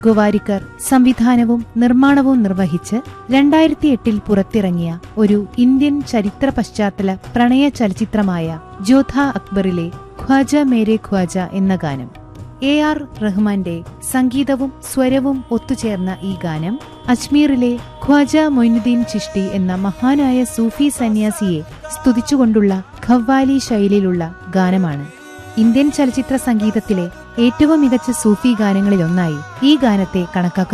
ഗുവാരിക്കർ സംവിധാനവും നിർമ്മാണവും നിർവഹിച്ച് രണ്ടായിരത്തി എട്ടിൽ പുറത്തിറങ്ങിയ ഒരു ഇന്ത്യൻ ചരിത്ര പശ്ചാത്തല പ്രണയ ചലച്ചിത്രമായ ജോധ അക്ബറിലെ ഖ്വാജ മേരെ ഖ്വാജ എന്ന ഗാനം എ ആർ റഹ്മാന്റെ സംഗീതവും സ്വരവും ഒത്തുചേർന്ന ഈ ഗാനം അജ്മീറിലെ ഖ്വാജ മൊയ്നുദ്ദീൻ ചിഷ്ടി എന്ന മഹാനായ സൂഫി സന്യാസിയെ സ്തുതിച്ചുകൊണ്ടുള്ള ഖവ്വാലി ശൈലിയിലുള്ള ഗാനമാണ് ഇന്ത്യൻ ചലച്ചിത്ര സംഗീതത്തിലെ ഏറ്റവും മികച്ച സൂഫി ഗാനങ്ങളിലൊന്നായി ഈ ഗാനത്തെ കണക്കാക്കപ്പെടുന്നു